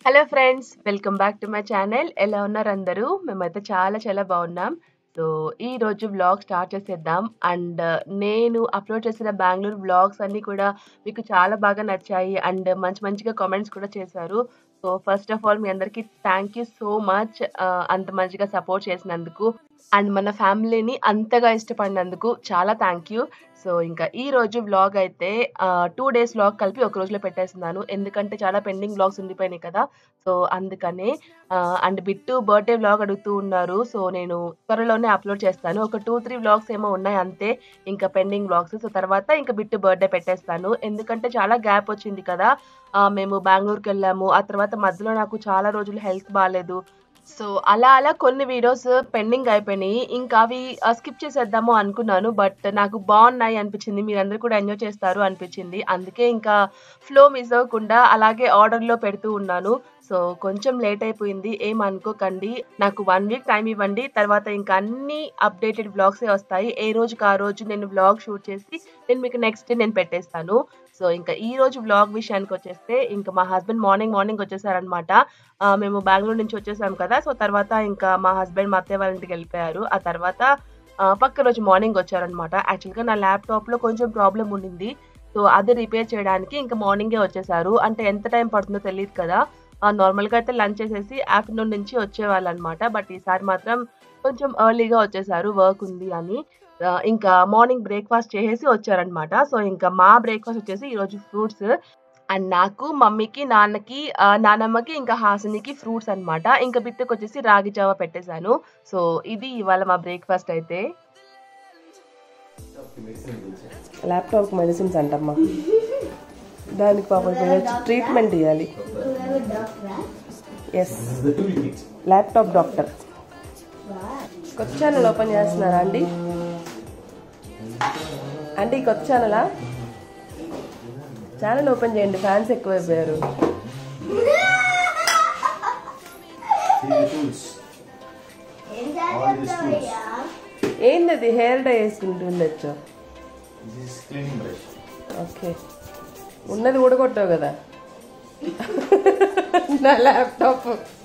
Hello friends welcome back to my channel ఎలా ఉన్నారు అందరూ మేమైతే చాలా చాలా బాగున్నాం సో ఈ రోజు వ్లాగ్ స్టార్ట్ చేసేద్దాం అండ్ నేను అప్లోడ్ చేసిన బెంగళూరు వ్లాగ్స్ అన్నీ కూడా మీకు చాలా బాగా నచ్చాయి అండ్ మంచి మంచిగా కామెంట్స్ కూడా చేశారు సో ఫస్ట్ ఆఫ్ ఆల్ మీ అందరికీ థ్యాంక్ యూ సో మచ్ అంత మంచిగా సపోర్ట్ చేసినందుకు అండ్ మన ఫ్యామిలీని అంతగా ఇష్టపడినందుకు చాలా థ్యాంక్ యూ సో ఇంకా ఈ రోజు వ్లాగ్ అయితే టూ డేస్ వ్లాగ్ కలిపి ఒక రోజులో పెట్టేస్తున్నాను ఎందుకంటే చాలా పెండింగ్ వ్లాగ్స్ ఉండిపోయినాయి కదా సో అందుకనే అండ్ బిట్టు బర్త్డే వ్లాగ్ అడుగుతూ ఉన్నారు సో నేను త్వరలోనే అప్లోడ్ చేస్తాను ఒక టూ త్రీ వ్లాగ్స్ ఏమో ఉన్నాయి అంతే ఇంకా పెండింగ్ వ్లాగ్స్ సో తర్వాత ఇంకా బిట్టు బర్త్డే పెట్టేస్తాను ఎందుకంటే చాలా గ్యాప్ వచ్చింది కదా ఆ, మేము బెంగళూరుకి వెళ్ళాము ఆ తర్వాత మధ్యలో నాకు చాలా రోజులు హెల్త్ బాగాలేదు సో అలా అలా కొన్ని వీడియోస్ పెండింగ్ అయిపోయినాయి ఇంకా అవి స్కిప్ చేసేద్దాము అనుకున్నాను బట్ నాకు బాగున్నాయి అనిపించింది మీరందరూ కూడా ఎంజాయ్ చేస్తారు అనిపించింది అందుకే ఇంకా ఫ్లో మిస్ అవ్వకుండా అలాగే ఆర్డర్లో పెడుతూ ఉన్నాను సో కొంచెం లేట్ అయిపోయింది ఏం అనుకోకండి నాకు వన్ వీక్ టైం ఇవ్వండి తర్వాత ఇంకా అన్ని అప్డేటెడ్ బ్లాగ్సే వస్తాయి ఏ రోజుకి ఆ రోజు నేను బ్లాగ్ షూట్ చేసి నేను మీకు నెక్స్ట్ డే నేను పెట్టేస్తాను సో ఇంకా ఈ రోజు వ్లాగ్ విషయానికి వచ్చేస్తే ఇంకా మా హస్బెండ్ మార్నింగ్ మార్నింగ్ వచ్చేసారనమాట మేము బెంగళూరు నుంచి వచ్చేసాం కదా సో తర్వాత ఇంకా మా హస్బెండ్ మా అత్తయ్య వాళ్ళ ఇంటికి వెళ్ళిపోయారు ఆ తర్వాత ఆ, పక్క రోజు మార్నింగ్ వచ్చారనమాట యాక్చువల్గా నా ల్యాప్టాప్లో కొంచెం ప్రాబ్లం ఉండింది సో అది రిపేర్ చేయడానికి ఇంకా మార్నింగే వచ్చేసారు అంటే ఎంత టైం పడుతుందో తెలియదు కదా నార్మల్గా అయితే లంచ్ చేసేసి ఆఫ్టర్నూన్ నుంచి వచ్చేవాళ్ళు అనమాట బట్ ఈసారి మాత్రం కొంచెం ఎర్లీగా వచ్చేసారు వర్క్ ఉంది అని ఆ, ఇంకా మార్నింగ్ బ్రేక్ఫాస్ట్ చేసేసి వచ్చారనమాట సో ఇంకా మా బ్రేక్ఫాస్ట్ వచ్చేసి ఈరోజు ఫ్రూట్స్ అండ్ నాకు మమ్మీకి నాన్నకి ఆ, నానమ్మకి ఇంకా హాసినికి ఫ్రూట్స్ అన్నమాట ఇంకా బిట్టుకు వచ్చేసి రాగి జావా పెట్టేశాను సో ఇది ఇవాళ మా బ్రేక్ఫాస్ట్ అయితే ల్యాప్టాప్ మెడిసిన్స్ అంటమ్మా దానికి పాపం ట్రీట్మెంట్ ఇవ్వాలి ఎస్ ల్యాప్టాప్ డాక్టర్ కొత్త ఛానల్ ఓపెన్ చేస్తున్నారా అండి అంటే ఈ కొత్త ఛానలా ఛానల్ ఓపెన్ చేయండి ఫ్యాన్స్ ఎక్కువైపోయారు ఏంది అది హెయిర్ డై వేసుకుంటుండొచ్చు ఓకే ఉన్నది ఊడగొట్టావు కదా నా ల్యాప్టాప్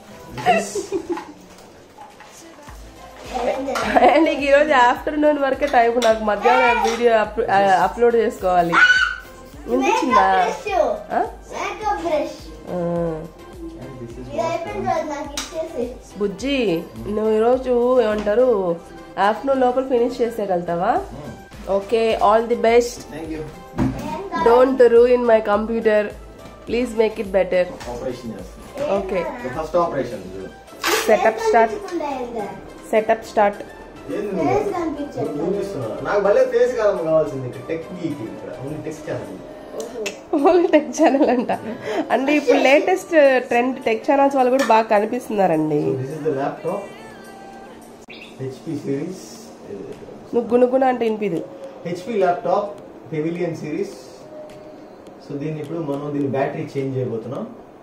నీకు ఈరోజు ఆఫ్టర్నూన్ వరకే టైం నాకు మధ్యాహ్నం వీడియో అప్లోడ్ చేసుకోవాలి వినిపించిందా ఆ? ఆ. బుజ్జి నువ్వు ఈరోజు ఏమంటారు ఆఫ్టర్నూన్ లోపల ఫినిష్ చేసేయగలుగుతావా okay all the best don't ruin my computer please make it better operation చేస్తాం okay first operation setup start setup start ఏంది నువ్వు? నువ్వు చూస్తున్నావా? నాకు భలే ఫేస్ కాలం కావాల్సింది ఇక్కడ టెక్ గీక్ ఇక్కడ only tech channel only tech channel అంట అంటే ఇప్పుడు లేటెస్ట్ ట్రెండ్ టెక్ ఛానల్స్ వాళ్ళు కూడా బాగా కనిపిస్తున్నారండి so this is the laptop HP series నువ్వు గునుగుణ అంటే వినిపిదు HP laptop pavilion series so దీన్ని ఇప్పుడు మనం దీని బ్యాటరీ చేంజ్ చేయబోతున్నాం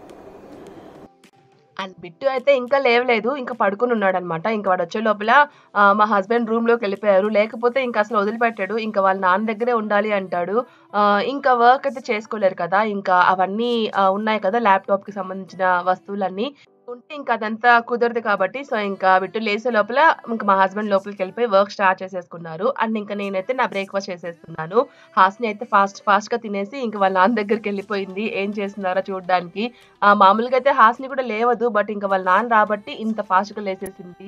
అండ్ బిట్టు అయితే ఇంకా లేవలేదు ఇంకా పడుకుని ఉన్నాడు అనమాట ఇంకా వాడు వచ్చే లోపల ఆ, మా హస్బెండ్ రూమ్ లోకి వెళ్ళిపోయారు లేకపోతే ఇంకా అసలు వదిలిపెట్టాడు ఇంకా వాళ్ళ నాన్న దగ్గరే ఉండాలి అంటాడు ఆ, ఇంకా వర్క్ అయితే చేసుకోలేరు కదా ఇంకా అవన్నీ ఆ, ఉన్నాయి కదా ల్యాప్టాప్ కి సంబంధించిన వస్తువులన్నీ ఉంటే ఇంకా అదంతా కుదరదు కాబట్టి సో ఇంకా బిట్టు లేసే లోపల ఇంకా మా హస్బెండ్ లోపలికి వెళ్ళిపోయి వర్క్ స్టార్ట్ చేసేసుకున్నారు అండ్ ఇంకా నేనైతే నా బ్రేక్ఫాస్ట్ చేసేస్తున్నాను హాస్ని అయితే ఫాస్ట్ ఫాస్ట్ గా తినేసి ఇంకా వాళ్ళ నాన్న దగ్గరికి వెళ్ళిపోయింది ఏం చేస్తున్నారో చూడడానికి ఆ మామూలుగా అయితే హాస్ని కూడా లేవదు బట్ ఇంకా వాళ్ళ నాన్న రాబట్టి ఇంత ఫాస్ట్ గా లేసేసింది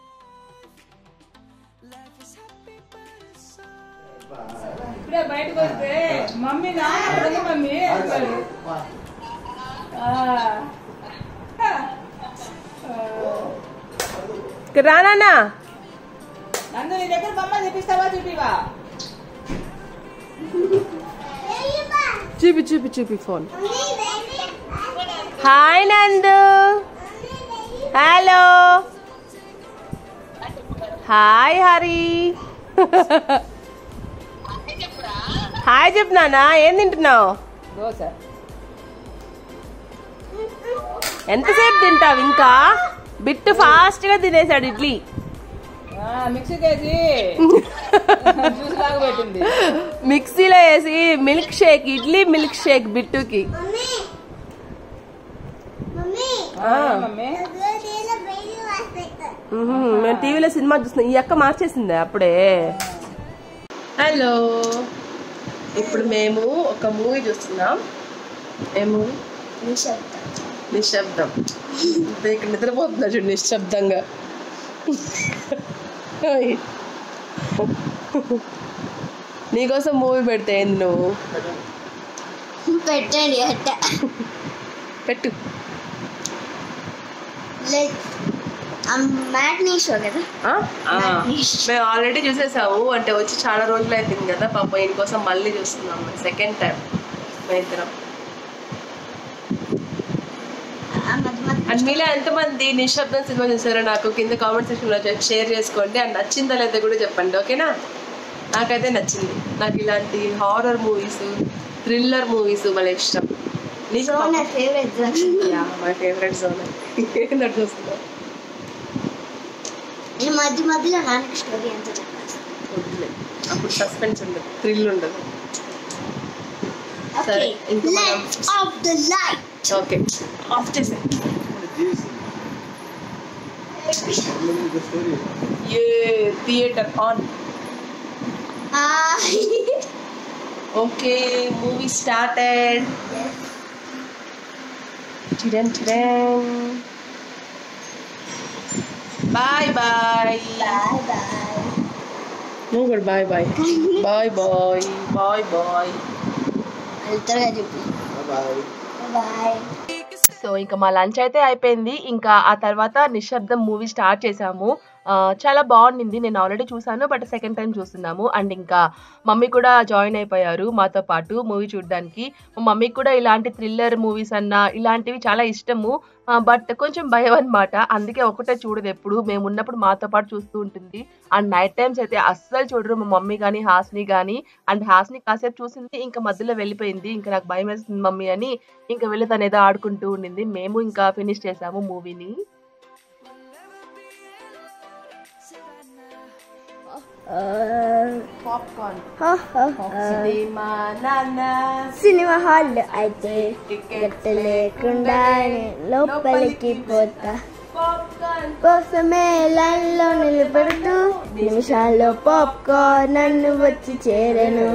ఇప్పుడే బయటకు వస్తే మమ్మీ నాన్న అడగ మమ్మీ అంటాడు. ఆ. రానా నందు నీ దగ్గర బొమ్మ చూపిస్తావా చూపివా చూపి చూపి చూపి phone hi Nandu hello hi Hari hi చెప్పు నాన్న ఏం తింటున్నావు దోశ ఎంతసేపు తింటావు ఇంకా బిట్టు ఫాస్ట్ గా తినేసాడు ఇడ్లీ ఆ, మిక్సీ కేసి జ్యూస్ లాగా పెట్టింది మిక్సీలో వేసి milk shake idli milk shake బిట్టుకి మమ్మీ మమ్మీ ఆ, మమ్మీ మ్మ్. మేము టీవీలో సినిమా చూస్తున్నాం ఈ అక్క మార్చేసింది అప్పుడే హలో ఇప్పుడు మేము ఒక మూవీ చూస్తున్నాం ఏ మూవీ నిశ్శబ్దం అంటే ఇక్కడ నిద్రపోతున్నా చూడు నిశ్శబ్దంగా ఓయ్. నీకోసం మూవీ పెడితే ఏంది నువ్వు పెట్టండి అట్ట పెట్టు లైక్ మ్యాట్నీ షో కదా ఆ? ఆ. మేము ఆల్రెడీ చూసేసాము అంటే వచ్చి చాలా రోజులు అయిపోయింది కదా పాప ఈయన కోసం మళ్ళీ చూస్తున్నాం సెకండ్ టైం మేము ఇద్దరం ఆ మధ్య మధ్య అండ్ మీలో ఎంతమంది నిశ్శబ్దం సినిమా చూసారో నాకు కింద కామెంట్ సెక్షన్లో షేర్ చేసుకోండి అండ్ నచ్చిందా లేదా కూడా చెప్పండి ఓకేనా నాకైతే నచ్చింది నాకు ఇలాంటి హారర్ మూవీస్ థ్రిల్లర్ మూవీస్ భలే ఇష్టం నీకు సో నా ఫేవరెట్ మై ఫేవరెట్ జోన్ ఏంటంటే చూస్తున్నా ఈ మధ్య మధ్యలో నాన్నకి స్టోరీ అంతా చెప్పేస్తాను వద్దులే అప్పుడు సస్పెన్స్ ఉండదు థ్రిల్ ఉండదు ఓకే సరే, ఇంకా మనం- let's off the light okay off చేసే story a theatre on okay movie started చిడన్ చిడన్ బాయ్ బాయ్ బాయ్ బాయ్ నువ్వు కూడా bye bye bye bye bye bye త్వరగా చెప్పు బాయ్ బాయ్ సో ఇంకా మా లంచ్ అయితే అయిపోయింది ఇంకా ఆ తర్వాత నిశ్శబ్దం మూవీ స్టార్ట్ చేసాము ఆ, చాలా బాగుండింది నేను ఆల్రెడీ చూసాను బట్ సెకండ్ టైం చూస్తున్నాము అండ్ ఇంకా మమ్మీ కూడా జాయిన్ అయిపోయారు మాతో పాటు మూవీ చూడడానికి మా మమ్మీకి కూడా ఇలాంటి థ్రిల్లర్ మూవీస్ అన్న ఇలాంటివి చాలా ఇష్టము బట్ కొంచెం భయం అనమాట అందుకే ఒకటే చూడదు ఎప్పుడు మేము ఉన్నప్పుడు మాతో పాటు చూస్తూ ఉంటుంది అండ్ నైట్ టైమ్స్ అయితే అస్సలు చూడరు మా మమ్మీ కానీ హాస్ని కానీ అండ్ హాస్ని కాసేపు చూసింది ఇంకా మధ్యలో వెళ్ళిపోయింది ఇంకా నాకు భయం వేస్తుంది మమ్మీ అని ఇంకా వెళ్ళి తను ఏదో ఆడుకుంటూ ఉండింది మేము ఇంకా ఫినిష్ చేసాము మూవీని పాప్కార్న్ సినిమా నాన్న సినిమా హాల్ అయితే టికెట్ లేకుండా లోపలికి పోతా పాప్కార్న్ కోసమే లైన్లో నిలబడుతూ నిమిషాల్లో పాప్కార్న్ నన్ను వచ్చి చేరెను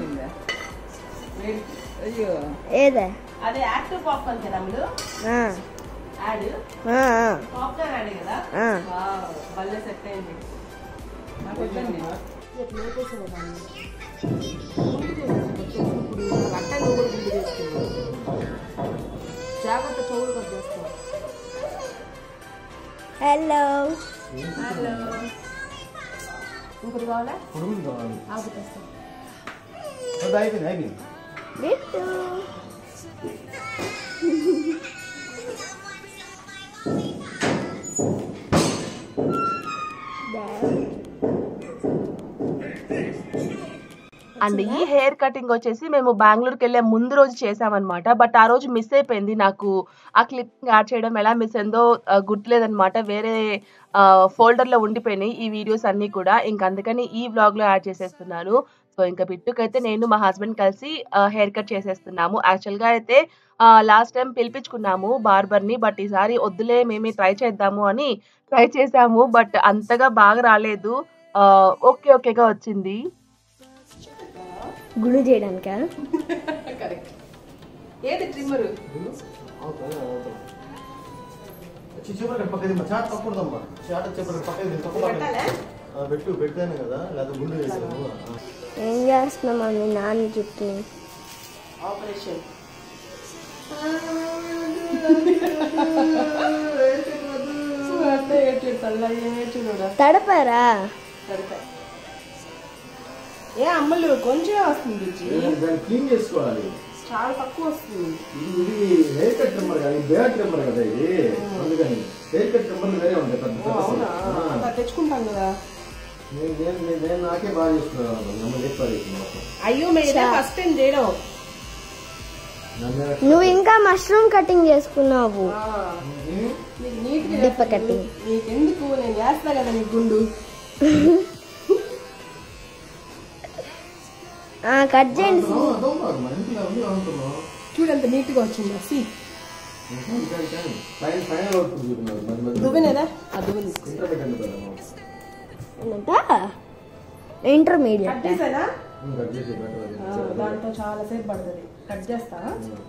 అయ్యో ఏదే అదే యాక్టివ్ పాప్కార్న్ కదా అమ్ములు ఆ, యాడ్ ఆ, ఆ, పాప్కార్న్ యాడ్ కదా ఆ. వావ్ భలే సెట్ అయింది నాకు వద్దండి జాగ్రత్త చెవులు కూడా చేస్తాం హలో హలో ఇంకోటి కావాలా పొడుగులు కావాలి ఆకు తెస్తాం అది అయిపోయింది అయిపోయింది బిట్టు అండ్ ఈ హెయిర్ కటింగ్ వచ్చేసి మేము బెంగళూరుకి వెళ్ళే ముందు రోజు చేసామన్నమాట బట్ ఆ రోజు మిస్ అయిపోయింది నాకు ఆ క్లిప్ యాడ్ చేయడం ఎలా మిస్ అయిందో ఆ, గుర్తులేదన్నమాట వేరే ఫోల్డర్లో ఉండిపోయినాయి ఈ వీడియోస్ అన్నీ కూడా ఇంక అందుకని ఈ వ్లాగ్లో యాడ్ చేసేస్తున్నాను సో ఇంకా బిట్టుకైతే నేను మా హస్బెండ్ కలిసి హెయిర్ కట్ చేసేస్తున్నాము యాక్చువల్గా అయితే లాస్ట్ టైం పిలిపించుకున్నాము బార్బర్ని బట్ ఈసారి వద్దులే మేమే ట్రై చేద్దాము అని ట్రై చేసాము బట్ అంతగా బాగా రాలేదు ఆ, ఓకే ఓకేగా వచ్చింది గుడి చేయడానికా కరెక్ట్ ఏది ట్రిమ్మరు చెప్పండి పక్కది చాట్ పక్కడదమ్మా చాట్ చెప్పండి పక్కది తక్కువ పెట్టాలా? పెట్టు పెట్టాను కదా లేదా గుండు చేసాను ఏం చేస్తున్నామా మీ నాన్న చుట్టూ ఆపరేషన్ తడపారా ఏ అమ్మలు కొంచెం వస్తుంది రుచి దాన్ని క్లీన్ చేసుకోవాలి చాలా తక్కువ వస్తుంది ఇది ఇది హెయిర్ కట్ ట్రిమ్మర్ కదా ఇది బేర్ ట్రిమ్మర్ కదా ఇది అందుకని హెయిర్ కట్ ట్రిమ్మర్ వేరే ఉంటాయి పెద్ద ఓ, అవునా పెద్ద అట్లా తెచ్చుకుంటాం కదా నేను నేను నేను- నేను నాకే బాగా చేసుకున్నాను నమ్మ చెప్పాలి అయ్యో మేము ఇదే ఫస్ట్ టైం చేయడం నన్ను నువ్వు ఇంకా మష్రూమ్ కటింగ్ చేసుకున్నావు ఆ, నీకు నీట్ గా డిప్ప కటింగ్ నీకు ఎందుకు నేను చేస్తా కదా నీకు గుండు కట్ చేయండి మరి ఇంట్లో ఉంది అనుకున్నావు చూడు ఎంత నీట్ గా వచ్చిందో సి ఇంకా ఇంకా ఇంకా ఫైనల్ ఫైనల్ అవుట్పుట్ చూపినారు మధ్య మధ్య దువ్వెనేదా ఆ దువ్వె తీసుకో ఇంటర్ పెట్టండి పెద్దమ్మ. ఏంటంట ఇంటర్మీడియట్ కట్ చేసేదా ఉమ్, కట్ చేసి పెట్టాలి ఆ, దాంట్లో చాలా సేపు పడుతుంది కట్ చేస్తా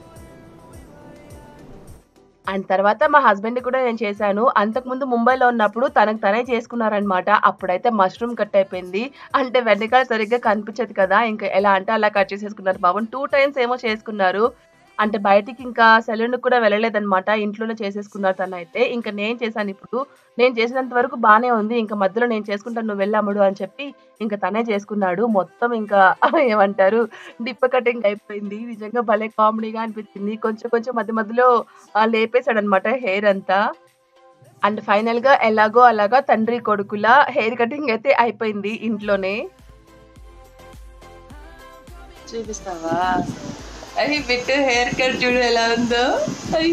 అండ్ తర్వాత మా హస్బెండ్ కూడా నేను చేశాను అంతకుముందు ముంబైలో ఉన్నప్పుడు తనకు తనే చేసుకున్నారనమాట అప్పుడైతే మష్రూమ్ కట్ అయిపోయింది అంటే వెనకాల సరిగ్గా కనిపించదు కదా ఇంకా ఎలా అంటే అలా కట్ చేసేసుకున్నారు పాపం టూ టైమ్స్ ఏమో చేసుకున్నారు అంటే బయటికి ఇంకా సెలూన్ కూడా వెళ్ళలేదన్నమాట ఇంట్లోనే చేసేసుకున్నారు తనైతే ఇంకా నేను చేశాను ఇప్పుడు నేను చేసినంత వరకు బాగానే ఉంది ఇంకా మధ్యలో నేను చేసుకుంటాను నువ్వు వెళ్ళమ్ముడు అని చెప్పి ఇంకా తనే చేసుకున్నాడు మొత్తం ఇంకా ఏమంటారు డిప్ప కటింగ్ అయిపోయింది నిజంగా భలే కామెడీగా అనిపించింది కొంచెం కొంచెం మధ్య మధ్యలో ఆ, లేపేశాడు అనమాట హెయిర్ అంతా అండ్ ఫైనల్ గా ఎలాగో అలాగా తండ్రి కొడుకుల హెయిర్ కటింగ్ అయితే అయిపోయింది ఇంట్లోనే చూపిస్తావా అయ్యి బిట్టు హెయిర్ కట్ చూడు ఎలా ఉందో అయ్యి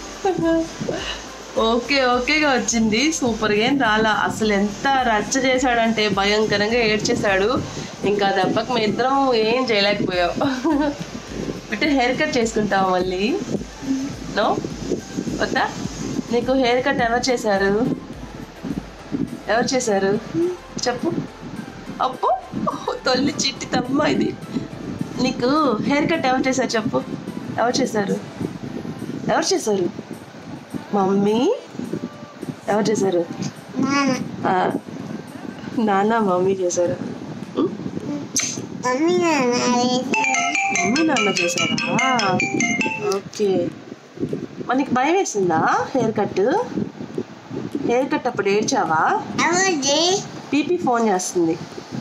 ఓకే ఓకేగా వచ్చింది సూపర్గా ఏం రాలా అసలు ఎంత రచ్చ చేశాడంటే భయంకరంగా ఏడ్చేశాడు ఇంకా దెబ్బకి మీ ఇద్దరం ఏం చేయలేకపోయావు బిట్టు హెయిర్ కట్ చేసుకుంటావా మళ్ళీ నో వద్దా నీకు హెయిర్ కట్ ఎవరు చేశారు ఎవరు చేశారు చెప్పు అప్పు తొలి చిట్టి తమ్మ ఇది నీకు హెయిర్ కట్ ఎవరు చేశారు చెప్పు ఎవరు చేశారు ఎవరు చేశారు మమ్మీ ఎవరు చేశారు ఆ, నాన్న మమ్మీ చేశారు ఉం? మమ్మీ నాన్న చేశారా ఓకే మరి నీకు భయం వేసిందా హెయిర్ కట్ హెయిర్ కట్ అప్పుడు ఏడ్చావా పీపీ ఫోన్ చేస్తుంది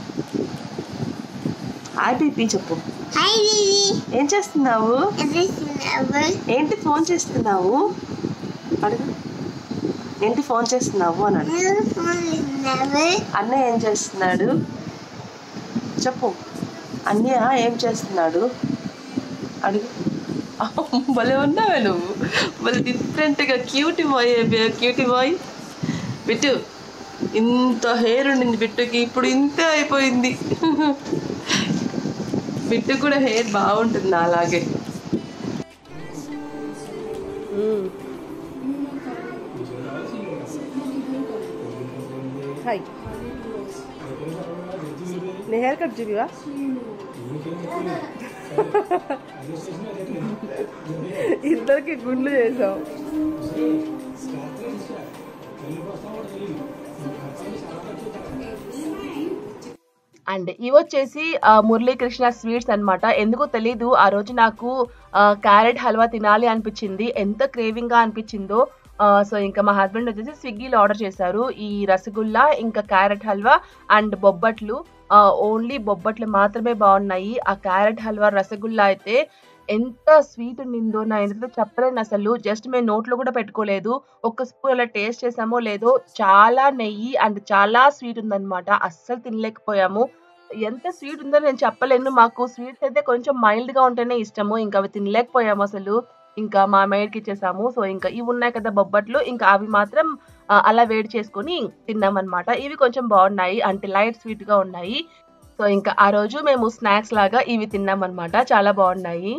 హాయ్ పీపీ చెప్పు ఏం చేస్తున్నావు ఏంటి ఫోన్ చేస్తున్నావు అడుగు ఏంటి ఫోన్ చేస్తున్నావు అని అడుగు అన్నయ్య ఏం చేస్తున్నాడు చెప్పు అన్నయ్య ఏం చేస్తున్నాడు అడుగు అమ్మ, భలే ఉన్నావే నువ్వు భలే డిఫరెంట్గా cutie boy cutie boy Bittu ఇంత హెయిర్ ఉండింది బిట్టుకి ఇప్పుడు ఇంతే అయిపోయింది బిట్టు కూడా హెయిర్ బాగుంటుంది అలాగే హాయ్ నీ హెయిర్ కట్ చూపివా ఇద్దరికి గుండ్లు చేసాం అండ్ ఇవి వచ్చేసి ఆ, మురళీకృష్ణ స్వీట్స్ అన్నమాట ఎందుకో తెలీదు ఆ రోజు నాకు ఆ, క్యారెట్ హల్వా తినాలి అనిపించింది ఎంత క్రేవింగ్ గా అనిపించిందో ఆ, సో ఇంకా మా హస్బెండ్ వచ్చేసి స్విగ్గీలో ఆర్డర్ చేశారు ఈ రసగుల్లా ఇంకా క్యారెట్ హల్వా అండ్ బొబ్బట్లు ఓన్లీ బొబ్బట్లు మాత్రమే బాగున్నాయి ఆ క్యారెట్ హల్వా రసగుల్లా అయితే ఎంత స్వీట్ ఉండిందో నా ఎందుకంటే చెప్పలేను అసలు జస్ట్ మేము నోట్లో కూడా పెట్టుకోలేదు ఒక్క స్పూన్ అలా టేస్ట్ చేసామో లేదో చాలా నెయ్యి అండ్ చాలా స్వీట్ ఉందన్నమాట అస్సలు తినలేకపోయాము ఎంత స్వీట్ ఉందో నేను చెప్పలేను మాకు స్వీట్స్ అయితే కొంచెం మైల్డ్ గా ఉంటేనే ఇష్టము ఇంకా అవి తినలేకపోయాము అసలు ఇంకా మా మేడ్కి ఇచ్చేసాము సో ఇంకా ఇవి ఉన్నాయి కదా బొబ్బట్లు ఇంకా అవి మాత్రం ఆ, అలా వేడి చేసుకొని తిన్నామన్నమాట ఇవి కొంచెం బాగున్నాయి అంటే లైట్ స్వీట్ గా ఉన్నాయి సో ఇంకా ఆ రోజు మేము స్నాక్స్ లాగా ఇవి తిన్నామన్నమాట చాలా బాగున్నాయి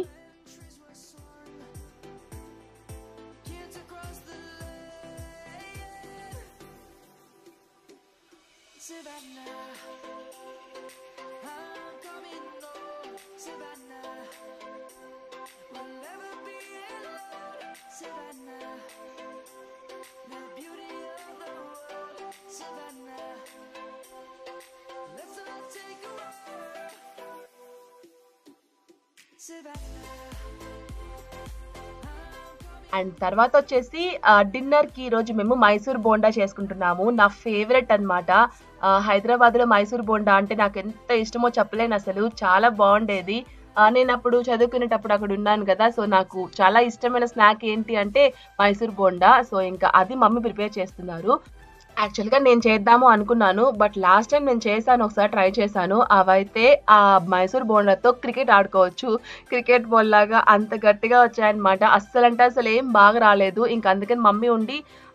అండ్ తర్వాత వచ్చేసి డిన్నర్ కి ఈ రోజు మేము మైసూర్ బోండా చేసుకుంటున్నాము నా ఫేవరెట్ అనమాట హైదరాబాద్ లో మైసూర్ బోండా అంటే నాకు ఎంత ఇష్టమో చెప్పలేను అసలు చాలా బాగుండేది ఆ, నేను అప్పుడు చదువుకునేటప్పుడు అక్కడ ఉన్నాను కదా సో నాకు చాలా ఇష్టమైన స్నాక్ ఏంటి అంటే మైసూర్ బోండా సో ఇంకా అది మమ్మీ ప్రిపేర్ చేస్తున్నారు యాక్చువల్గా నేను చేద్దాము అనుకున్నాను బట్ లాస్ట్ టైం నేను చేశాను ఒకసారి ట్రై చేశాను అవైతే ఆ మైసూర్ బోండాతో క్రికెట్ ఆడుకోవచ్చు క్రికెట్ బాల్ లాగా అంత గట్టిగా వచ్చాయన్నమాట అస్సలు అంటే అసలు ఏం బాగా రాలేదు ఇంకా అందుకని మమ్మీ ఉండి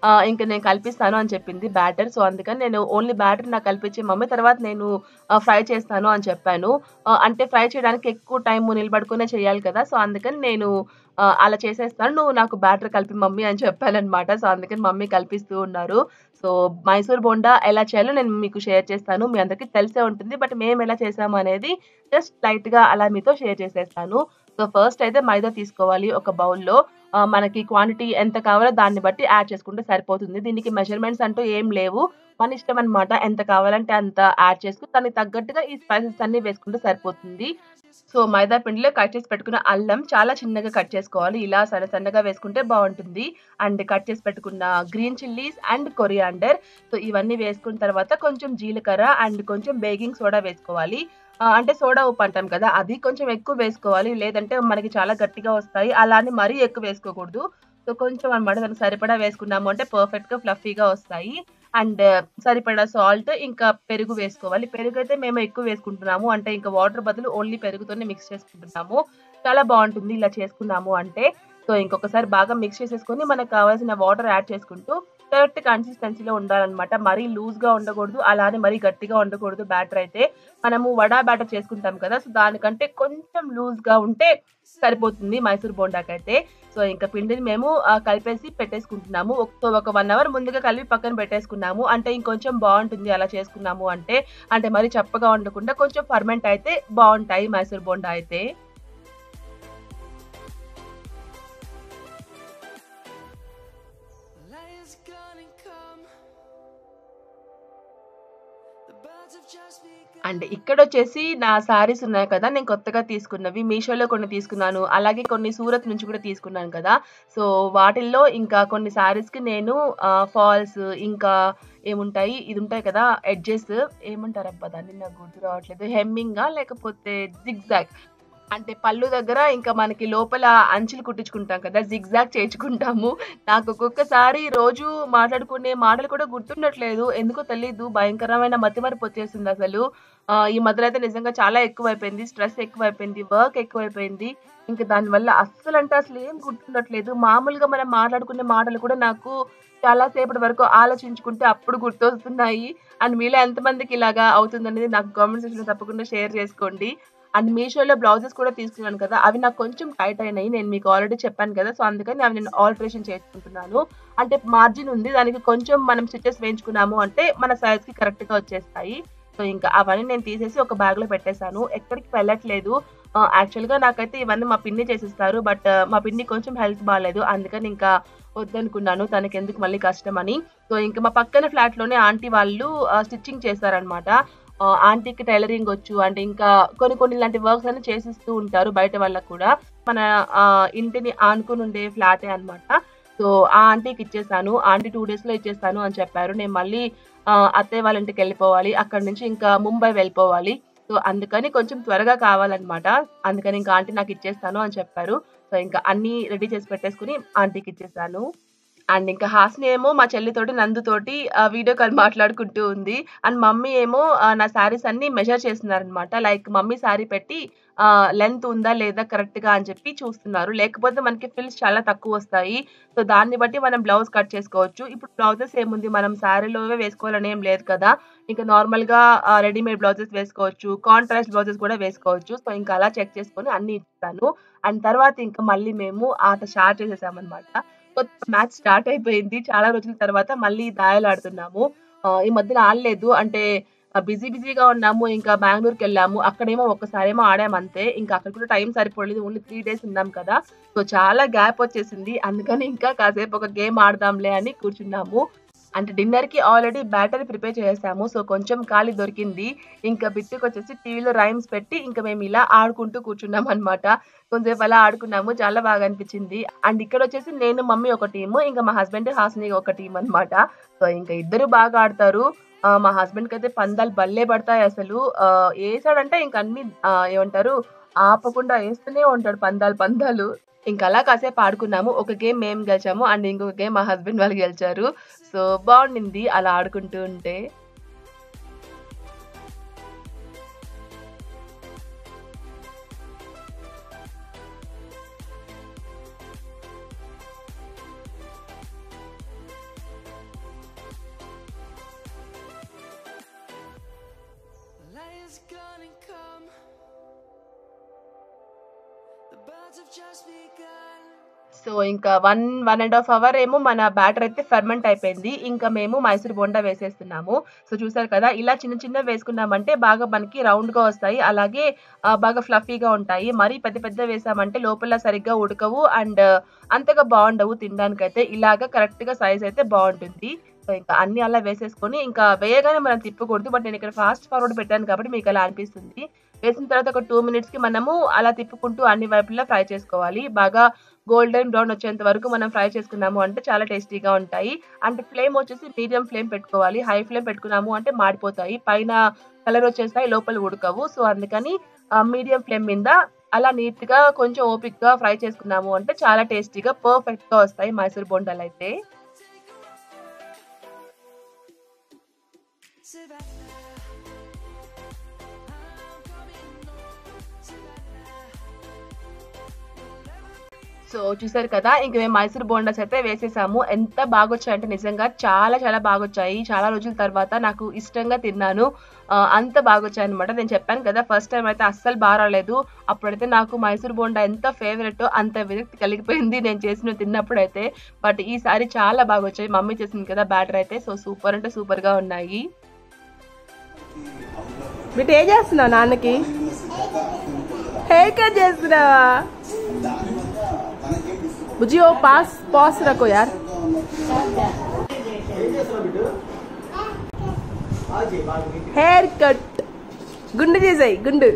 ఆహ్, ఇంక నేను కల్పిస్తాను అని చెప్పింది బ్యాటర్. సో, అందుకని నేను ఓన్లీ బ్యాటర్ నాకు కల్పించి మమ్మీ తర్వాత నేను ఆహ్, ఫ్రై చేస్తాను అని చెప్పాను. ఆహ్, అంటే ఫ్రై చేయడానికి ఎక్కువ టైము నిలబడుకునే చేయాలి కదా! సో, అందుకని నేను ఆహ్, అలా చేసేస్తాను. నువ్వు నాకు బ్యాటర్ కలిపి మమ్మీ అని చెప్పాననమాట. సో, అందుకని మమ్మీ కలిపిస్తూ ఉన్నారు. సో, మైసూర్ బోండా ఎలా చేయాలో నేను మీకు షేర్ చేస్తాను. మీ అందరికీ తెలిసే ఉంటుంది. బట్ మేమెలా చేసాము అనేది జస్ట్ లైట్‌గా అలా మీతో షేర్ చేసేస్తాను. సో, ఫస్ట్ అయితే మైదా తీసుకోవాలి ఒక బౌల్‌లో. ఆహ్, మనకి క్వాంటిటీ ఎంత కావాలో దాన్ని బట్టి యాడ్ చేసుకుంటే సరిపోతుంది. దీనికి మెజర్‌మెంట్స్ అంటూ ఏం లేవు. మన ఇష్టం అనమాట. ఎంత కావాలంటే అంత యాడ్ చేసుకొని దానికి తగ్గట్టుగా ఈ స్పైసెస్ అన్నీ వేసుకుంటే సరిపోతుంది. సో, మైదా పిండిలో కట్ చేసి పెట్టుకున్న అల్లం చాలా చిన్నగా కట్ చేసుకోవాలి. ఇలా సన్న సన్నగా వేసుకుంటే బావుంటుంది. అండ్ కట్ చేసి పెట్టుకున్న green chillies and coriander. So, ఇవన్నీ వేసుకున్న తర్వాత కొంచెం జీలకర్ర అండ్ కొంచెం బేకింగ్ సోడా వేసుకోవాలి. ఆహ్, అంటే సోడా ఉప్పు అంటాం కదా! అది కొంచెం ఎక్కువ వేసుకోవాలి. లేదంటే మనకి చాలా గట్టిగా వస్తాయి. అలా అని మరీ ఎక్కువ వేసుకోకూడదు. సో, కొంచెం అనమాట దానికి సరిపడా వేసుకున్నాము అంటే పర్ఫెక్ట్‌గా ఫ్లఫీగా వస్తాయి. అండ్ సరిపడా సాల్ట్ ఇంకా పెరుగు వేసుకోవాలి. పెరుగైతే మేము ఎక్కువ వేసుకుంటున్నాము. అంటే ఇంకా వాటర్ బదులు ఓన్లీ పెరుగుతోనే మిక్స్ చేసుకుంటున్నాము. చాలా బావుంటుంది ఇలా చేసుకున్నాము అంటే. సో, ఇంకొకసారి బాగా మిక్స్ చేసేసుకొని మనకు కావాల్సిన వాటర్ యాడ్ చేసుకుంటూ కరెక్ట్ కన్సిస్టెన్సీలో ఉండాలనమాట. మరీ లూజ్‌గా ఉండకూడదు. అలా అని మరీ గట్టిగా ఉండకూడదు బ్యాటర్ అయితే. మనము వడ బ్యాటర్ చేసుకుంటాం కదా! సో, దానికంటే కొంచెం లూజ్‌గా ఉంటే సరిపోతుంది మైసూర్ బోండాకైతే. సో, ఇంక పిండిని మేము ఆహ్, కలిపేసి పెట్టేసుకుంటున్నాము. ఒక సో, ఒక 1 అవర్ ముందుగా కలిపి పక్కన పెట్టేసుకున్నాము. అంటే ఇంకొంచెం బావుంటుంది అలా చేసుకున్నాము అంటే. అంటే మరీ చప్పగా ఉండకుండా కొంచెం ఫర్మెంట్ అయితే బావుంటాయి మైసూర్ బోండా అయితే. Lion's gonna come. The birds have just begun. And ఇక్కడొచ్చేసి నా శారీస్ ఉన్నాయి కదా! నేను కొత్తగా తీసుకున్నవి. మీషోలో కొన్ని తీసుకున్నాను. అలాగే కొన్ని సూరత్ నుంచి కూడా తీసుకున్నాను కదా! సో, వాటిల్లో ఇంకా కొన్ని శారీస్‌కి నేను ఆహ్, ఫాల్స్ ఇంకా ఏముంటాయి ఇది ఉంటాయి కదా! ఎడ్జెస్ ఏమంటారబ్బా దాన్ని నాకు గుర్తు రావట్లేదు. హెమ్మింగా లేకపోతే జిగ్‌జాగ్ అంటే పళ్ళు దగ్గర ఇంకా మనకి లోపల అంచులు కుట్టించుకుంటాం కదా! జిగ్‌జాగ్ చేయించుకుంటాము. నాకు ఒక్కొక్కసారి రోజు మాట్లాడుకునే మాటలు కూడా గుర్తుండట్లేదు. ఎందుకో తెలీదు. భయంకరమైన మతిమరుపు వచ్చేసిందసలు. ఆహ్, ఈ మధ్యలో అయితే నిజంగా చాలా ఎక్కువైపోయింది. స్ట్రెస్ ఎక్కువైపోయింది. వర్క్ ఎక్కువైపోయింది. ఇంక దానివల్ల అస్సలంటే అసలు ఏం గుర్తుండట్లేదు. మామూలుగా మనం మాట్లాడుకునే మాటలు కూడా నాకు చాలా సేపటి వరకు ఆలోచించుకుంటే అప్పుడు గుర్తొస్తున్నాయి. అండ్ మీలో ఎంతమందికి ఇలాగా అవుతుందనేది నాకు కామెంట్ సెక్షన్‌లో తప్పకుండా షేర్ చేసుకోండి. అండ్ మీషోలో బ్లౌజెస్ కూడా తీసుకున్నాను కదా! అవి నాకు కొంచెం టైట్ అయినాయి. నేను మీకు ఆల్రెడీ చెప్పాను కదా! సో, అందుకని అవి నేను ఆల్టరేషన్ చేసుకుంటున్నాను. అంటే మార్జిన్ ఉంది. దానికి కొంచెం మనం స్టిచెస్ వేయించుకున్నాము అంటే మన సైజ్‌కి కరెక్ట్‌గా వచ్చేస్తాయి. సో, ఇంకా అవన్నీ నేను తీసేసి ఒక బ్యాగ్‌లో పెట్టేసాను. ఎక్కడికి వెళ్ళట్లేదు. ఆహ్, యాక్చువల్‌గా నాకైతే ఇవన్నీ మా పిన్ని చేసిస్తారు. బట్ మా పిన్నికి కొంచెం హెల్త్ బాలేదు. అందుకని ఇంకా వద్దనుకున్నాను. తనకెందుకు మళ్ళీ కష్టమని. సో, ఇంక మా పక్కన ఫ్లాట్‌లోనే ఆంటీ వాళ్ళు ఆహ్, స్టిచ్చింగ్ చేస్తారనమాట. ఆహ్, ఆంటీకి టైలరింగ్ వచ్చు. అంటే ఇంకా కొన్ని కొన్ని ఇలాంటి వర్క్స్ అన్నీ చేసిస్తూ ఉంటారు బయట వాళ్ళకి కూడా. మన ఆహ్, ఇంటిని ఆనుకుని ఉండే ఫ్లాటే అనమాట. సో, ఆ ఆంటీకి ఇచ్చేసాను. ఆంటీ 2 డేస్‌లో ఇచ్చేస్తాను అని చెప్పారు. నేను మళ్ళీ ఆహ్, అత్తయ్య వాళ్ళ ఇంటికెళ్ళిపోవాలి. అక్కడి నుంచి ఇంకా ముంబై వెళ్ళిపోవాలి. సో, అందుకని కొంచెం త్వరగా కావాలనమాట. అందుకని ఇంకా ఆంటీ నాకు ఇచ్చేస్తాను అని చెప్పారు. సో, ఇంకా అన్నీ రెడీ చేసి పెట్టేసుకొని ఆంటీకి ఇచ్చేసాను. అండ్ ఇంకా హాసిని ఏమో మా చెల్లితోటి, నందుతోటి ఆహ్, వీడియో కాల్ మాట్లాడుకుంటూ ఉంది. అండ్ మమ్మీ ఏమో ఆహ్, నా శారీస్ అన్నీ మెజర్ చేస్తున్నారనమాట. లైక్ మమ్మీ శారీ పెట్టి ఆహ్, లెంత్ ఉందా లేదా కరెక్ట్‌గా అని చెప్పి చూస్తున్నారు. లేకపోతే మనకి ఫ్రిల్స్ చాలా తక్కువొస్తాయి. సో, దాన్ని బట్టి మనం బ్లౌజ్ కట్ చేసుకోవచ్చు. ఇప్పుడు బ్లౌజెస్ ఏముంది మనం శారీలోవే వేసుకోవాలని ఏం లేదు కదా! ఇంకా నార్మల్‌గా ఆహ్, రెడీమేడ్ బ్లౌజెస్ వేసుకోవచ్చు. కాంట్రాస్ట్ బ్లౌజెస్ కూడా వేసుకోవచ్చు. సో, ఇంకా అలా చెక్ చేసుకొని అన్నీ ఇచ్చేసాను. అండ్ తర్వాత ఇంకా మళ్ళీ మేము ఆట స్టార్ట్ చేసేసామనమాట. కొత్త మ్యాచ్ స్టార్ట్ అయిపోయింది. చాలా రోజుల తర్వాత మళ్ళీ దాయాలాడుతున్నాము. ఆహ్, ఈ మధ్యన ఆడలేదు. అంటే ఆహ్, బిజీ బిజీగా ఉన్నాము. ఇంకా బెంగుళూరుకెళ్ళాము. అక్కడేమో ఒక్కసారేమో ఆడామంతే. ఇంకా అక్కడ కూడా టైం సరిపోలేదు. ఓన్లీ 3 డేస్ ఉన్నాం కదా! సో, చాలా గ్యాప్ వచ్చేసింది. అందుకని ఇంకా కాసేపు ఒక గేమ్ ఆడదాంలే అని కూర్చున్నాము. అంటే డిన్నర్‌కి ఆల్రెడీ బ్యాటర్ ప్రిపేర్ చేసేసాము. సో, కొంచెం ఖాళీ దొరికింది. ఇంకా బిట్టుకొచ్చేసి టీవీలో రైమ్స్ పెట్టి ఇంక మేము ఇలా ఆడుకుంటూ కూర్చున్నామనమాట. కొంసేపు అలా ఆడుకున్నాము. చాలా బాగా అనిపించింది. అండ్ ఇక్కడొచ్చేసి నేను, మమ్మీ ఒక టీము. ఇంకా మా హస్బెండ్, హాసిని ఒక టీమ్ అనమాట. సో, ఇంకా ఇద్దరు బాగా ఆడతారు. ఆహ్, మా హస్బెండ్‌కైతే పందాలు భలే పడతాయి అసలు. ఆహ్, ఏసాడంటే ఇంక అన్నీ ఆహ్, ఏమంటారు ఆపకుండా ఏస్తూనే ఉంటాడు పందాలు పందాలు. ఇంక అలా కాసేపు ఆడుకున్నాము. ఒక గేమ్ మేము గెలిచాము. అండ్ ఇంకొక గేమ్ మా హస్బెండ్ వాళ్ళు గెలిచారు. సో, బావుండింది అలా ఆడుకుంటూ ఉంటే. The birds have just begun. So ఇంకా one one and half hour ఏమో మన బ్యాటర్ అయితే ఫెర్మెంట్ అయిపోయింది ఇంకా మేము మైసూర్ బోండా వేసేస్తున్నాము సో చూసారు కదా ఇలా చిన్న చిన్న వేసుకున్నామంటే బాగా మనకి round గా వస్తాయి అలాగే ఆ, బాగా ఫ్లఫీగా ఉంటాయి మరీ పెద్ద పెద్ద వేసామంటే లోపల సరిగ్గా ఉడకవు అండ్ అంతగా బాగుండవు తినడానికైతే ఇలాగా correct గా సైజ్ అయితే బాగుంటుంది సో ఇంకా అన్ని అలా వేసేసుకొని ఇంకా వేయగానే మనం తిప్పకూడదు బట్ నేను ఇక్కడ ఫాస్ట్ ఫార్వర్డ్ పెట్టాను కాబట్టి మీకు అలా అనిపిస్తుంది వేసిన తర్వాత ఒక టూ మినిట్స్ కి మనము అలా తిప్పుకుంటూ అన్ని వైపులా ఫ్రై చేసుకోవాలి బాగా గోల్డెన్ బ్రౌన్ వచ్చేంత వరకు మనం ఫ్రై చేసుకున్నాము అంటే చాలా టేస్టీగా ఉంటాయి అంటే ఫ్లేమ్ వచ్చేసి మీడియం ఫ్లేమ్ పెట్టుకోవాలి హై ఫ్లేమ్ పెట్టుకున్నాము అంటే మాడిపోతాయి పైన కలర్ వచ్చేస్తాయి లోపల ఉడకవు సో అందుకని మీడియం ఫ్లేమ్ మీద అలా నీట్ గా కొంచెం ఓపిక్ గా ఫ్రై చేసుకున్నాము అంటే చాలా టేస్టీగా పర్ఫెక్ట్ గా వస్తాయి మైసూర్ బోండాలు అయితే Savannah. I'm coming home. Savannah. So చూసారు కదా ఇంక మేము మైసూర్ బోండాస్ అయితే వేసేసాము ఎంత బాగా వచ్చాయంటే నిజంగా చాలా చాలా బాగా వచ్చాయి చాలా రోజుల తర్వాత నాకు ఇష్టంగా తిన్నాను ఆ, అంత బాగా వచ్చాయి అనమాట నేను చెప్పాను కదా ఫస్ట్ టైం అయితే అస్సలు బాగా రాలేదు అప్పుడైతే నాకు మైసూర్ బోండా ఎంత ఫేవరెట్ అంత విరక్తి కలిగిపోయింది నేను చేసిన తిన్నప్పుడు అయితే బట్ ఈసారి చాలా బాగా వచ్చాయి మమ్మీ చేసింది కదా బ్యాటర్ అయితే సో సూపర్ అంటే సూపర్ గా ఉన్నాయి బిడ్డ ఏం చేస్తున్నావు నాన్నకి హెయిర్ కట్ చేస్తున్నావా బుజ్జి ఓ పాస్ పాస్ రకో యార్ ఏం చేస్తున్నావు బిడ్డు బాగా చేయి, బాగా నీట్గా. హెయిర్ కట్ గుండు చేసాయి గుండు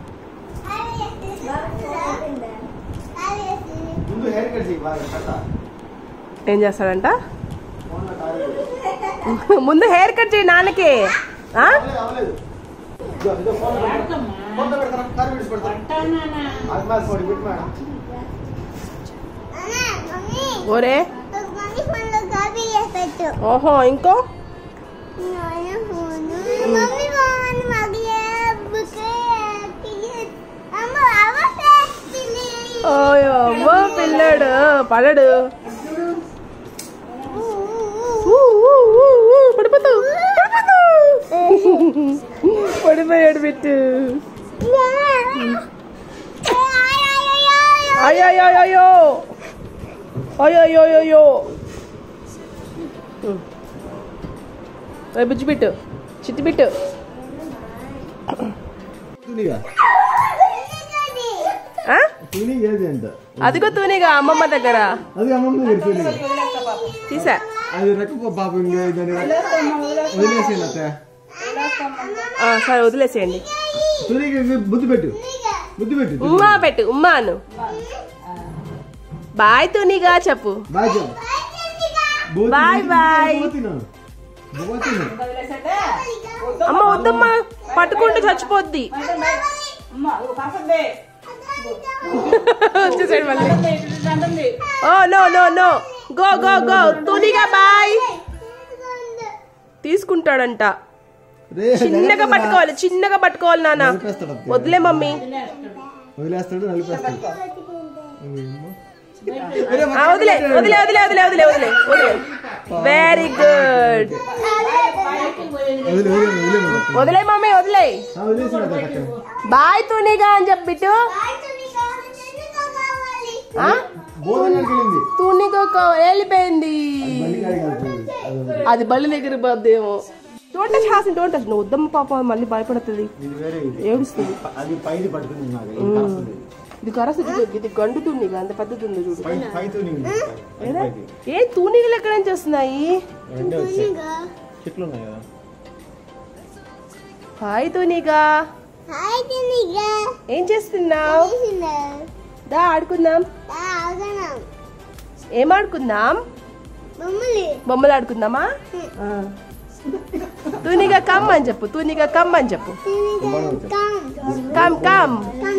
ముందు హెయిర్ కట్ చేయి బాగా కట్ట ఏం చేస్తాడంట ఫోన్లో కాదు. ముందు హెయిర్ కట్ చేయి నాన్నకి ఆ? అవలేదు, అవలేదు. ఇదిగో, ఇదిగో ఫోన్లో పెడతా. ఫోన్లో పెడతారా? కారు విడిచి పెడతా. అది మాది ఫోన్, పెట్టు మేడం. ఓరే ఓహో ఇంకో ఓయో అమ్మో పిల్లాడు పడడు ఊ, ఊ, ఊ, ఊ, పడిపోతావు పడిపోతావు. పడిపోయాడు బిట్టు అయ్యో అయ్యో అయ్యో అయ్యో అయ్యో అయ్యో బుజ్జి బిట్టు చిట్టి బిట్టు తూనిగా. ఆ? తూనిగా ఏది అంట అదిగో తూనిగా అమ్మమ్మ దగ్గర అది అమ్మమ్మ దగ్గర తూనిగా. తీసా అది రకపో పాప ఇంకా దాన్ని వదిలేసేయండి అత్తయ్య ఆ, సరే వదిలేసేయండి తూనిగా ఇవి బుద్ధి పెట్టు బుద్ధి పెట్టు ఉమ్మా పెట్టు ఉమ్మా అను బాయ్ తూనిగా చెప్పు బాయ్ చెప్పు బోతి- బాయ్ బోతి- బాయ్. బోతినా? బోతినా? అమ్మ వద్దమ్మా పట్టుకుంటే చచ్చిపోద్ది అమ్మ ఇదిగో పడుతుంది వచ్చేసాడు మళ్ళీ అంటుంది oh no no no go go go తూనిగా బాయ్ తీసుకుంటాడంట రే, చిన్నగా జగన్ పట్టుకోవాలి చిన్నగా పట్టుకోవాలి నాన్న నలిపేస్తాడు అత్తయ్య. వదిలే మమ్మీ వదిలేస్తాడు నలిపేస్తాడు ఆ, వదిలే వదిలే వదిలే వదిలే వదిలే వదిలే వదిలే వెరీ గుడ్ వదిలే వదిలే వదిలే మరి. వదిలే మమ్మీ వదిలే ఆ, వదిలేసాడు అత్తయ్య పక్కన. బాయ్ తూనిగా అని చెప్పిట్టు ఆ? బోధన వెళ్ళింది తూనిగా ఒక- వెళ్ళిపోయింది బండి కాడికి వెళ్తుంది. అది ఉంది. అది బల్లి దగ్గర పోద్దేమో don't touch Hasina don't touch నువ్వు వద్దమ్మ పాప మళ్ళీ భయపడుతుంది ఇది వేరే ఇది ఏడుస్తుంది అది పైది పట్టుకుంది నాకు ఇది కాస్తుంది. ఇది కరసు ఇది గండు తూనిగా అంత పెద్దది ఉంది చూడు పై పై తూనింది పై ఏదా? పైది. ఏ తూనిగలు ఎక్కడి నుంచి వస్తున్నాయి రెండే వచ్చాయి చెట్లు ఉన్నాయి కదా హాయ్ తూనిగా ఏం చేస్తున్నావు దా ఆడుకుందాం ఏం ఆడుకుందాం బొమ్మలు ఆడుకుందామా ఆ. తూనిగా కమ్ అని చెప్పు తూనిగా కమ్ అని చెప్పు కమ్ కమ్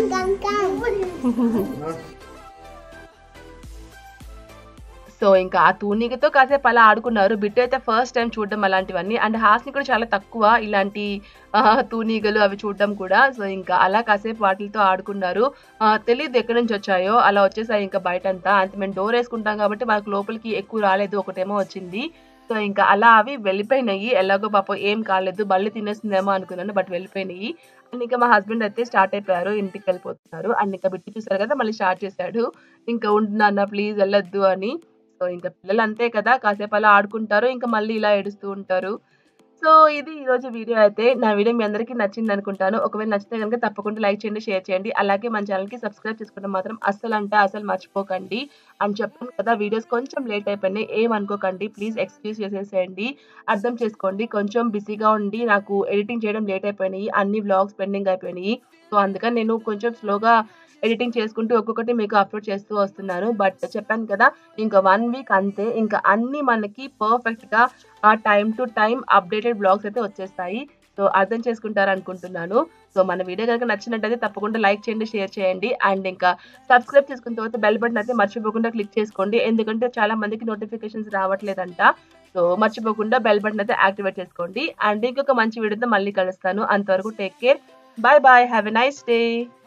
సో ఇంకా ఆ తూనికతో కాసేపు అలా ఆడుకున్నారు బిట్టు అయితే ఫస్ట్ టైం చూడడం అలాంటివన్నీ అండ్ హాస్ని కూడా చాలా తక్కువ ఇలాంటి ఆ, తూనీగలు అవి చూడడం కూడా సో ఇంకా అలా కాసేపు వాటితో ఆడుకున్నారు ఆ, తెలీదు ఎక్కడి నుంచి వచ్చాయో అలా వచ్చేసాయి ఇంకా బయటంతా అంతే మేము డోర్ వేసుకుంటాం కాబట్టి మాకు లోపలికి ఎక్కువ రాలేదు ఒకటేమో వచ్చింది సో ఇంకా అలా అవి వెళ్ళిపోయినాయి ఎలాగో పాపం ఏం కాలేదు బల్లి తినేస్తుందేమో అనుకున్నాను బట్ వెళ్ళిపోయినాయి అండ్ ఇంకా మా హస్బెండ్ అయితే స్టార్ట్ అయిపోయారు ఇంటికి వెళ్ళిపోతున్నారు అండ్ ఇంకా బిట్టి చూసారు కదా మళ్ళీ స్టార్ట్ చేశాడు ఇంకా ఉంటున్నా ప్లీజ్ వెళ్ళొద్దు అని సో ఇంకా పిల్లలు అంతే కదా కాసేపు అలా ఆడుకుంటారు ఇంకా మళ్ళీ ఇలా ఏడుస్తూ ఉంటారు సో ఇది ఈ రోజు వీడియో అయితే నా వీడియో మీ అందరికీ నచ్చింది అనుకుంటాను ఒకవేళ నచ్చితే కనుక తప్పకుండా లైక్ చేయండి షేర్ చేయండి అలాగే మన ఛానల్కి సబ్స్క్రైబ్ చేసుకోవడం మాత్రం అస్సలు అంటే అసలు మర్చిపోకండి అని చెప్పాను కదా వీడియోస్ కొంచెం లేట్ అయిపోయినాయి ఏమనుకోకండి ప్లీజ్ ఎక్స్క్యూజ్ చేసేసేయండి అర్థం చేసుకోండి కొంచెం బిజీగా ఉండి నాకు ఎడిటింగ్ చేయడం లేట్ అయిపోయినాయి అన్ని వ్లాగ్స్ పెండింగ్ అయిపోయినాయి సో అందుకని నేను కొంచెం స్లోగా ఎడిటింగ్ చేసుకుంటూ ఒక్కొక్కటి మీకు అప్లోడ్ చేస్తూ వస్తున్నాను బట్ చెప్పాను కదా ఇంకా వన్ వీక్ అంతే ఇంకా అన్ని మనకి పర్ఫెక్ట్గా ఆ time to time updated blogs అయితే వచ్చేస్తాయి సో అర్థం చేసుకుంటారు అనుకుంటున్నాను సో మన వీడియో కనుక నచ్చినట్టయితే తప్పకుండా లైక్ చేయండి షేర్ చేయండి అండ్ ఇంకా సబ్స్క్రైబ్ చేసుకున్న తర్వాత బెల్ బటన్ అయితే మర్చిపోకుండా క్లిక్ చేసుకోండి ఎందుకంటే చాలా మందికి నోటిఫికేషన్స్ రావట్లేదంట సో మర్చిపోకుండా బెల్ బటన్ అయితే యాక్టివేట్ చేసుకోండి అండ్ ఇంకొక మంచి వీడియోతో మళ్ళీ కలుస్తాను అంతవరకు take care bye bye have a nice day